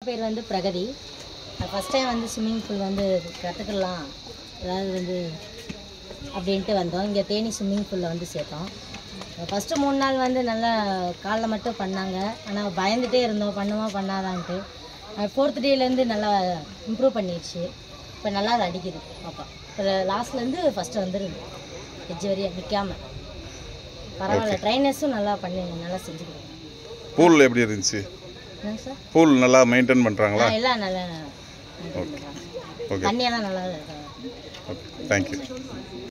பேர் வந்து Pragathi first time வந்து ஸ்விம்மிங் பூல் வந்து கற்றுக்கலாம் அதாவது வந்து அப்படின்ட்டு வந்தோம் இங்கே தேனி ஸ்விம்மிங் பூலில் வந்து சேர்த்தோம் ஃபஸ்ட்டு மூணு நாள் வந்து நல்லா காலைல மட்டும் பண்ணாங்க ஆனால் பயந்துட்டே இருந்தோம் பண்ணுமா பண்ணாதான்ட்டு ஃபோர்த் டேலேருந்து நல்லா இம்ப்ரூவ் பண்ணிடுச்சு இப்போ நல்லா அது அடிக்குது பாப்பா இப்போ லாஸ்ட்லேருந்து ஃபஸ்ட்டு வந்துடுது எஜ்ஜு வரையும் நிற்காம பரவாயில்ல ட்ரைனர்ஸும் நல்லா பண்ணி நல்லா செஞ்சுக்கிறோம் பூல் எப்படி இருந்துச்சு என்னங்க சார் பூல் நல்லா மெயின்டைன் பண்ணுறாங்களா ஆ, எல்லாம் நல்லா maintain பண்றாங்க. ஓகே தண்ணியெல்லாம் நல்லா இருக்கு ஓகே தேங்க்யூ